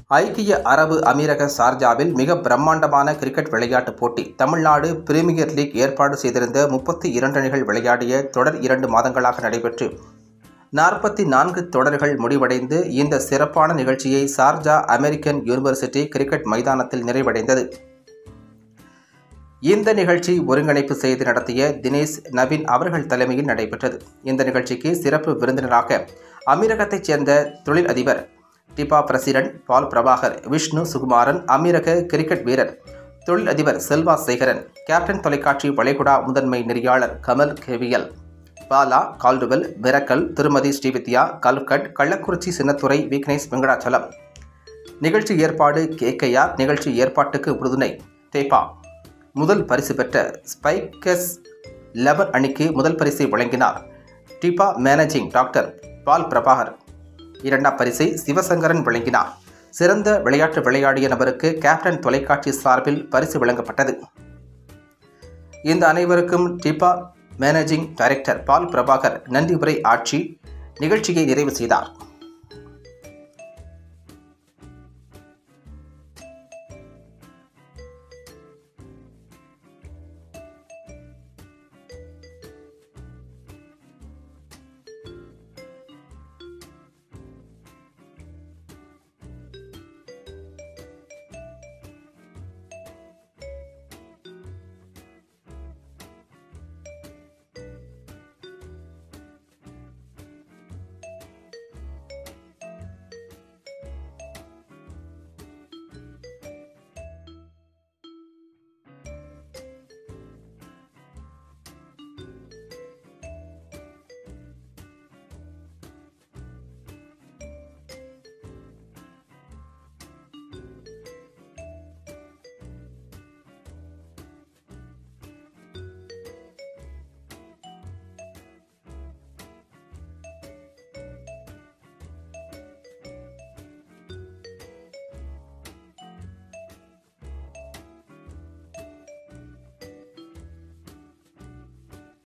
ஐக்கிய அரபு அமீரக சார்ஜாவில் மிக பிரம்மாண்டமான கிரிக்கெட் விளையாட்டுப் போட்டி தமிழ்நாடு பிரீமியர் லீக் ஏற்பாடு செய்திருந்த முப்பத்தி இரண்டு அணிகள் விளையாடிய தொடர் இரண்டு மாதங்களாக நடைபெற்று நாற்பத்தி நான்கு தொடர்கள் முடிவடைந்து இந்த சிறப்பான நிகழ்ச்சியை சார்ஜா அமெரிக்கன் யூனிவர்சிட்டி கிரிக்கெட் மைதானத்தில் நிறைவடைந்தது இந்த நிகழ்ச்சி ஒருங்கிணைப்பு செய்து நடத்திய தினேஷ் நவீன் அவர்கள் தலைமையில் நடைபெற்றது இந்த நிகழ்ச்சிக்கு சிறப்பு விருந்தினராக அமீரகத்தைச் சேர்ந்த தொழில் அதிபர் டிபா பிரசிடென்ட் பால் பிரபாகர் விஷ்ணு சுகுமாரன் அமீரக கிரிக்கெட் வீரர் தொழில் அதிபர் செல்வா சேகரன் கேப்டன் தொலைக்காட்சி வளைகுடா முதன்மை நெறியாளர் கமல் கேவியல் பாலா கால்டுவெல் பெரக்கல் திருமதி ஸ்ரீவித்யா கல்கட் கள்ளக்குறிச்சி சின்னத்துறை விக்னேஷ் வெங்கடாச்சலம் நிகழ்ச்சி ஏற்பாடு கேகைஆர் நிகழ்ச்சி ஏற்பாட்டுக்கு உறுதுணை தேபா முதல் பரிசு பெற்ற ஸ்பைக்கஸ் லெவன் அணிக்கு முதல் பரிசை வழங்கினார் டிபா மேனேஜிங் டாக்டர் பால் பிரபாகர் இரண்டாம் பரிசை சிவசங்கரன் வழங்கினார் சிறந்த விளையாட்டு விளையாடிய நபருக்கு கேப்டன் தொலைக்காட்சி சார்பில் பரிசு வழங்கப்பட்டது இந்த அனைவருக்கும் டிபா மேனேஜிங் டைரக்டர் பால் பிரபாகர் நன்றி உரை ஆட்சி நிகழ்ச்சியை நிறைவு செய்தார்